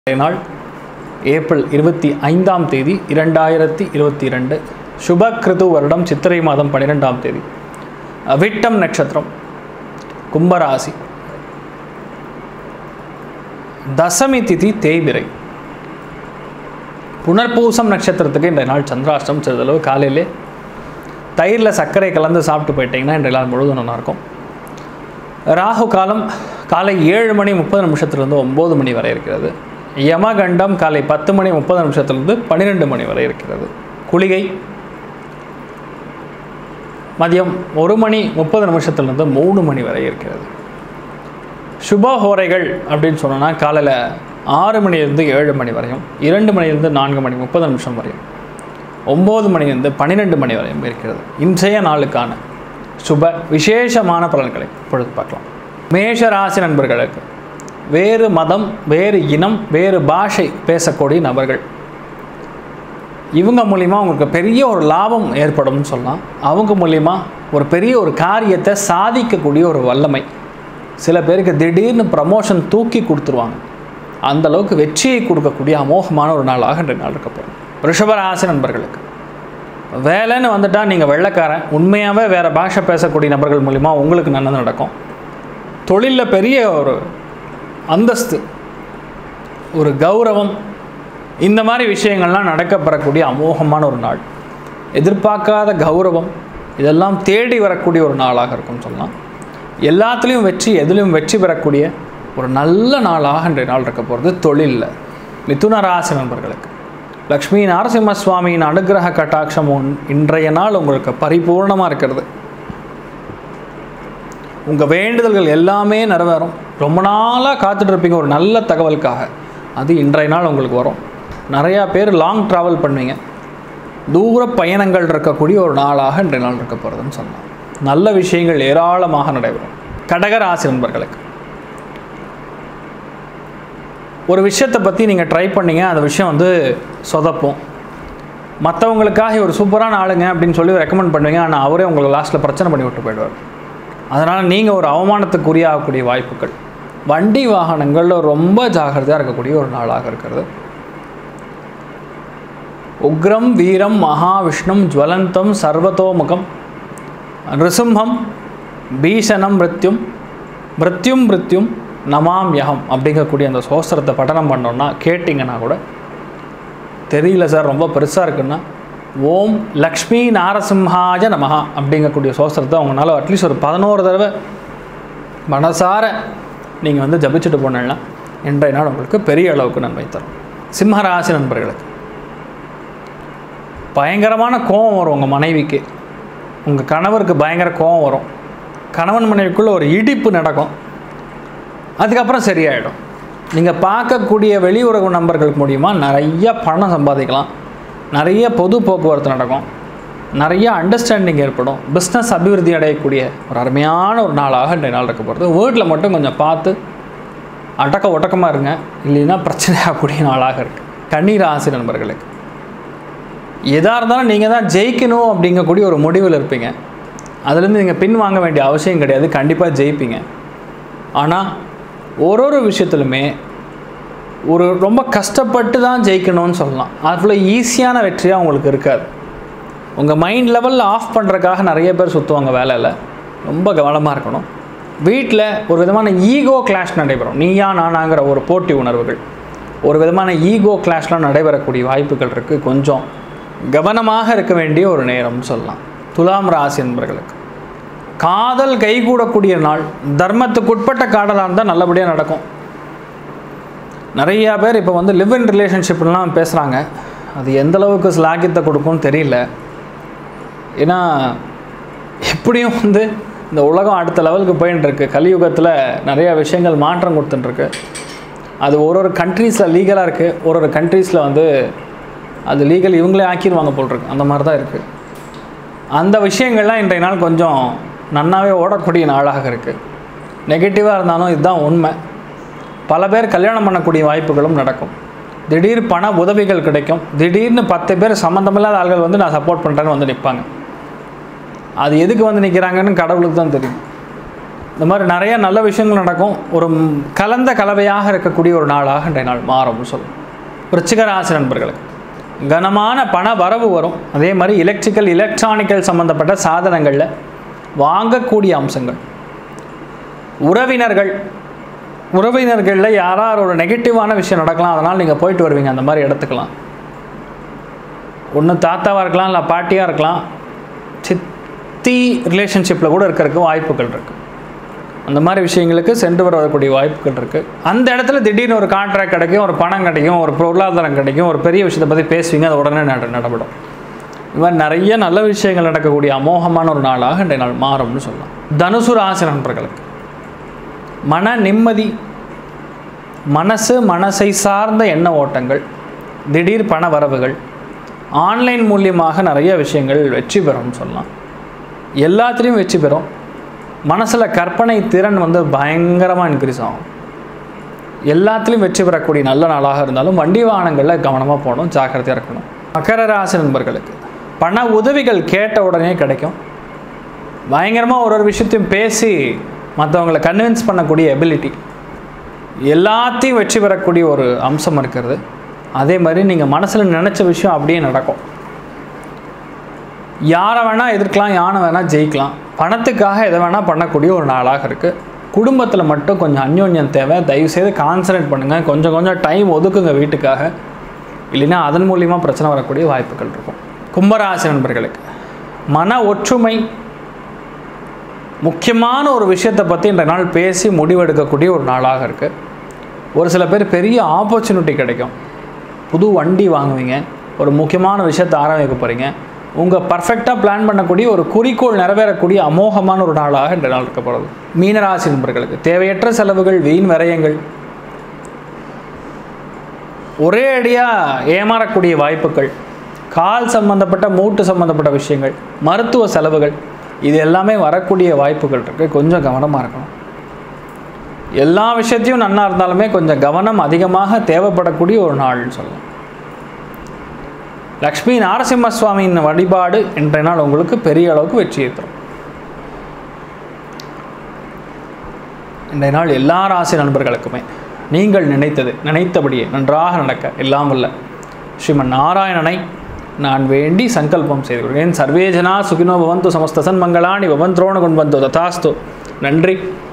இன்றைய நாள் ஏப்ரல் இருபத்தி ஐந்தாம் தேதி இரண்டாயிரத்தி இருபத்தி இரண்டு சுபக்கிருது வருடம் சித்திரை மாதம் பன்னிரெண்டாம் தேதி விட்டம் நட்சத்திரம் கும்பராசி தசமி திதி தேய்பிரை புனர்பூசம் நட்சத்திரத்துக்கு இன்றைய நாள் சந்திராஷ்டம் சிறிதளவு காலையிலே தயிரில் சர்க்கரை கலந்து சாப்பிட்டு போயிட்டீங்கன்னா இன்றைய நாள் முழுவதும் நல்லாயிருக்கும் ராகு காலம் காலை ஏழு மணி முப்பது நிமிஷத்துலேருந்து ஒம்பது மணி வரை இருக்கிறது யமகண்டம் காலை பத்து மணி முப்பது நிமிஷத்துலேருந்து பன்னிரெண்டு மணி வரை இருக்கிறது குளிகை மதியம் ஒரு மணி முப்பது நிமிஷத்துலேருந்து மூணு மணி வரை இருக்கிறது சுபஹோரைகள் அப்படின்னு சொன்னோன்னா காலையில் ஆறு மணிலேருந்து ஏழு மணி வரையும் இரண்டு மணிலேருந்து நான்கு மணி முப்பது நிமிஷம் வரையும் ஒம்பது மணிலேருந்து பன்னிரெண்டு மணி வரையும் இருக்கிறது இன்றைய நாளுக்கான சுப விசேஷமான பலன்களை இப்பொழுது பார்க்கலாம் மேஷ ராசி நண்பர்களுக்கு வேறு மதம் வேறு இனம் வேறு பாஷை பேசக்கூடிய நபர்கள் இவங்க மூலிமா உங்களுக்கு பெரிய ஒரு லாபம் ஏற்படும்னு சொல்லலாம் அவங்க மூலிமா ஒரு பெரிய ஒரு காரியத்தை சாதிக்கக்கூடிய ஒரு வல்லமை சில பேருக்கு திடீர்னு ப்ரமோஷன் தூக்கி கொடுத்துருவாங்க அந்த அளவுக்கு வெற்றியை கொடுக்கக்கூடிய அமோகமான ஒரு நாளாக இன்றைய நாள் இருக்க போகிறோம் ரிஷபராசி நண்பர்களுக்கு வேலைன்னு வந்துட்டால் நீங்கள் வெள்ளைக்காரன் உண்மையாகவே வேறு பாஷை பேசக்கூடிய நபர்கள் மூலிமா உங்களுக்கு நல்லது நடக்கும் தொழிலில் பெரிய ஒரு அந்தஸ்து ஒரு கௌரவம் இந்த மாதிரி விஷயங்கள்லாம் நடக்கப்பெறக்கூடிய அமோகமான ஒரு நாள் எதிர்பார்க்காத கௌரவம் இதெல்லாம் தேடி வரக்கூடிய ஒரு நாளாக இருக்கும்னு சொல்லலாம் எல்லாத்துலேயும் வெற்றி எதுலேயும் வெற்றி பெறக்கூடிய ஒரு நல்ல நாளாக இன்றைய நாள் இருக்க போகிறது தொழிலில் மிதுன ராசி நண்பர்களுக்கு லக்ஷ்மி நரசிம்ம சுவாமியின் அனுகிரக கட்டாட்சம் உன்- இன்றைய நாள் உங்களுக்கு பரிபூர்ணமாக இருக்கிறது உங்கள் வேண்டுதல்கள் எல்லாமே நிறைவேறும் ரொம்ப நாளாக காத்துட்டு இருப்பீங்க ஒரு நல்ல தகவலுக்காக அது இன்றைய நாள் உங்களுக்கு வரும் நிறையா பேர் லாங் ட்ராவல் பண்ணுவீங்க தூர பயணங்கள் இருக்கக்கூடிய ஒரு நாளாக இன்றைய நாள் இருக்க போகிறதுன்னு சொல்லலாம் நல்ல விஷயங்கள் ஏராளமாக நடைபெறும் கடகராசி நண்பர்களுக்கு ஒரு விஷயத்தை பற்றி நீங்கள் ட்ரை பண்ணீங்க அந்த விஷயம் வந்து சொதப்பும் மற்றவங்களுக்காக ஒரு சூப்பரான ஆளுங்க அப்படின்னு சொல்லி ரெக்கமெண்ட் பண்ணுவீங்க ஆனால் அவரே உங்களுக்கு லாஸ்ட்டில் பிரச்சனை பண்ணி விட்டு போயிடுவார் அதனால் நீங்கள் ஒரு அவமானத்துக்குரிய ஆகக்கூடிய வாய்ப்புகள் வண்டி வாகனங்களில் ரொம்ப ஜாகிரதையாக இருக்கக்கூடிய ஒரு நாளாக இருக்கிறது உக்ரம் வீரம் மகாவிஷ்ணும் ஜுவலந்தம் சர்வதோமுகம் நிருசிம்ஹம் பீஷணம் மிருத்யும் மிருத்யும் மிருத்யும் நமாம் யகம் அப்படிங்கக்கூடிய அந்த சோஸ்திரத்தை பఠனம் பண்ணோன்னா கேட்டிங்கன்னா கூட தெரியல சார் ரொம்ப பெருசாக இருக்குன்னா ஓம் லக்ஷ்மி நாரசிம்ஹாய நமஹா அப்படிங்கக்கூடிய சோஸ்திரத்தை அவங்களால அட்லீஸ்ட் ஒரு பதினோரு தடவை மனசார நீங்கள் வந்து ஜபிச்சுட்டு போனீங்கன்னா இன்றைய நாள் உங்களுக்கு பெரிய அளவுக்கு நன்மை தரும் சிம்மராசி நண்பர்களுக்கு பயங்கரமான கோபம் வரும் உங்கள் மனைவிக்கு உங்கள் கணவருக்கு பயங்கர கோபம் வரும் கணவன் மனைவிக்குள்ளே ஒரு இடிப்பு நடக்கும் அதுக்கப்புறம் சரியாயிடும் நீங்கள் பார்க்கக்கூடிய வெளியுறவு நண்பர்கள் மூலிமா நிறைய பணம் சம்பாதிக்கலாம் நிறைய பொது போக்குவரத்து நடக்கும் நிறைய அண்டர்ஸ்டாண்டிங் ஏற்படும் பிஸ்னஸ் அபிவிருத்தி அடையக்கூடிய ஒரு அருமையான ஒரு நாளாக இன்றைய நாள் இருக்க போகிறது வீட்டில் மட்டும் கொஞ்சம் பார்த்து அடக்க ஒட்டக்கமாக இருங்க இல்லைன்னா பிரச்சனை ஆகக்கூடிய நாளாக இருக்குது கண்ணீர் ஆசி நண்பர்களுக்கு எதாக இருந்தாலும் நீங்கள் தான் ஜெயிக்கணும் அப்படிங்கக்கூடிய ஒரு முடிவில் இருப்பீங்க அதுலேருந்து நீங்கள் பின் வாங்க வேண்டிய அவசியம் கிடையாது கண்டிப்பாக ஜெயிப்பீங்க ஆனால் ஒரு ஒரு விஷயத்துலுமே ஒரு ரொம்ப கஷ்டப்பட்டு தான் ஜெயிக்கணும்னு சொல்லலாம் அவ்வளோ ஈஸியான வெற்றியாக உங்களுக்கு இருக்காது உங்கள் மைண்ட் லெவலில் ஆஃப் பண்ணுறதுக்காக நிறைய பேர் சுற்றுவாங்க வேலையில் ரொம்ப கவனமாக இருக்கணும் வீட்டில் ஒரு விதமான ஈகோ கிளாஷ் நடைபெறும் நீயா நானாங்கிற ஒரு போட்டி உணர்வுகள் ஒரு விதமான ஈகோ கிளாஷ்லாம் நடைபெறக்கூடிய வாய்ப்புகள் இருக்குது கொஞ்சம் கவனமாக இருக்க வேண்டிய ஒரு நேரம்னு சொல்லலாம் துலாம் ராசி என்பர்களுக்கு காதல் கைகூடக்கூடிய நாள் தர்மத்துக்குட்பட்ட காதலாக இருந்தால் நல்லபடியாக நடக்கும் நிறையா பேர் இப்போ வந்து லிவ் இன் ரிலேஷன்ஷிப்லாம் பேசுகிறாங்க அது எந்த அளவுக்கு ஸ்லாகியத்தை கொடுக்கும்னு தெரியல ஏன்னா எப்படியும் வந்து இந்த உலகம் அடுத்த லெவலுக்கு போயின்னு இருக்கு கலியுகத்தில் நிறைய விஷயங்கள் மாற்றம் கொடுத்துட்டுருக்கு அது ஒரு ஒரு கண்ட்ரீஸில் லீகலாக இருக்குது ஒரு ஒரு கண்ட்ரீஸில் வந்து அது லீகல் இவங்களே ஆக்கிடுவாங்க போல் இருக்கு அந்த மாதிரி தான் இருக்குது அந்த விஷயங்கள்லாம் இன்றைய நாள் கொஞ்சம் நன்னாவே ஓடக்கூடிய நாளாக இருக்குது நெகட்டிவாக இருந்தாலும் இதுதான் உண்மை பல பேர் கல்யாணம் பண்ணக்கூடிய வாய்ப்புகளும் நடக்கும் திடீர் பண உதவிகள் கிடைக்கும் திடீர்னு பத்து பேர் சம்மந்தமில்லாத ஆள்கள் வந்து நான் சப்போர்ட் பண்ணுறேன்னு வந்து நிற்பாங்க அது எதுக்கு வந்து நிற்கிறாங்கன்னு கடவுளுக்கு தான் தெரியும் இந்த மாதிரி நிறைய நல்ல விஷயங்கள் நடக்கும் ஒரு ம், கலந்த கலவையாக இருக்கக்கூடிய ஒரு நாளாக இன்றைய நாள் மாறும்னு சொல்லும் விருச்சிக ராசி நண்பர்களுக்கு கனமான பண வரவு வரும் அதே மாதிரி எலக்ட்ரிக்கல் எலக்ட்ரானிக்கல் சம்மந்தப்பட்ட சாதனங்களில் வாங்கக்கூடிய அம்சங்கள் உறவினர்கள் உறவினர்களில் யாரார் ஒரு நெகட்டிவான விஷயம் நடக்கலாம் அதனால் நீங்கள் போயிட்டு வருவீங்க அந்த மாதிரி இடத்துக்கலாம் ஒன்று தாத்தாவாக இருக்கலாம் இல்லை பாட்டியாக இருக்கலாம் சித்தி ரிலேஷன்ஷிப்பில் கூட இருக்கிறதுக்கு வாய்ப்புகள் இருக்குது அந்த மாதிரி விஷயங்களுக்கு சென்று வர வரக்கூடிய வாய்ப்புகள் இருக்குது அந்த இடத்துல திடீர்னு ஒரு கான்ட்ராக்ட் கிடைக்கும் ஒரு பணம் கிடைக்கும் ஒரு பொருளாதாரம் கிடைக்கும் ஒரு பெரிய விஷயத்தை பற்றி பேசுவீங்க அது உடனே நட நடபடும் இது மாதிரி நிறைய நல்ல விஷயங்கள் நடக்கக்கூடிய அமோகமான ஒரு நாளாக இன்றைய நாள் மாறும்னு சொல்லலாம் தனுசு ராசி நண்பர்களுக்கு மன நிம்மதி மனசு மனசை சார்ந்த எண்ண ஓட்டங்கள் திடீர் பண வரவுகள் ஆன்லைன் மூலியமாக நிறைய விஷயங்கள் வெற்றி பெறும்னு சொல்லலாம் எல்லாத்துலேயும் வெற்றி பெறும் மனசில் கற்பனை திறன் வந்து பயங்கரமாக இன்க்ரீஸ் ஆகும் எல்லாத்துலேயும் வெற்றி பெறக்கூடிய நல்ல நாளாக இருந்தாலும் வண்டி வாகனங்களில் கவனமாக போகணும் ஜாக்கிரதையாக இருக்கணும் மகர ராசி நண்பர்களுக்கு பண உதவிகள் கேட்ட உடனே கிடைக்கும் பயங்கரமாக ஒரு ஒரு விஷயத்தையும் பேசி மற்றவங்களை கன்வின்ஸ் பண்ணக்கூடிய எபிலிட்டி எல்லாத்தையும் வெற்றி பெறக்கூடிய ஒரு அம்சம் இருக்கிறது அதே மாதிரி நீங்கள் மனசில் நினச்ச விஷயம் அப்படியே நடக்கும் யாரை வேணால் எதிர்க்கலாம் யானை வேணால் ஜெயிக்கலாம் பணத்துக்காக எதை வேணால் பண்ணக்கூடிய ஒரு நாளாக இருக்குது குடும்பத்தில் மட்டும் கொஞ்சம் அந்யோன்யம் தேவை தயவுசெய்து கான்சன்ட்ரேட் பண்ணுங்கள் கொஞ்சம் கொஞ்சம் டைம் ஒதுக்குங்க வீட்டுக்காக இல்லைன்னா அதன் மூலியமா பிரச்சனை வரக்கூடிய வாய்ப்புகள் இருக்கும் கும்பராசி நண்பர்களுக்கு மன ஒற்றுமை முக்கியமான ஒரு விஷயத்தை பற்றி இன்றைய நாள் பேசி முடிவெடுக்கக்கூடிய ஒரு நாளாக இருக்குது ஒரு சில பேர் பெரிய ஆப்பர்ச்சுனிட்டி கிடைக்கும் புது வண்டி வாங்குவீங்க ஒரு முக்கியமான விஷயத்தை ஆரம்பிக்க போகிறீங்க உங்கள் பர்ஃபெக்டாக பிளான் பண்ணக்கூடிய ஒரு குறிக்கோள் நிறைவேறக்கூடிய அமோகமான ஒரு நாளாக இன்றைய நாள் இருக்க போகிறது மீனராசி நண்பர்களுக்கு தேவையற்ற செலவுகள் வீண் விரயங்கள் ஒரே அடியாக ஏமாறக்கூடிய வாய்ப்புகள் கால் சம்பந்தப்பட்ட மூட்டு சம்பந்தப்பட்ட விஷயங்கள் மருத்துவ செலவுகள் இது எல்லாமே வரக்கூடிய வாய்ப்புகள் இருக்குது கொஞ்சம் கவனமாக இருக்கணும் எல்லா விஷயத்தையும் நன்னா இருந்தாலுமே கொஞ்சம் கவனம் அதிகமாக தேவைப்படக்கூடிய ஒரு நாள்னு சொல்லலாம் லக்ஷ்மி நாரசிம்ம சுவாமியின் வழிபாடு இன்றைய நாள் உங்களுக்கு பெரிய அளவுக்கு வெற்றியை தரும் இன்றைய நாள் எல்லா ராசி நண்பர்களுக்குமே நீங்கள் நினைத்தது நினைத்தபடியே நன்றாக நடக்க எல்லாம் வல்ல ஸ்ரீமன் நாராயணனை நான் வேண்டி சங்கல்பம் செய்து கொள்கிறேன் சர்வேஜனா சுகினோ பவந்து சமஸ்த சன்மங்களானி பவன் துரோண குண்பந்தோ ததாஸ்து நன்றி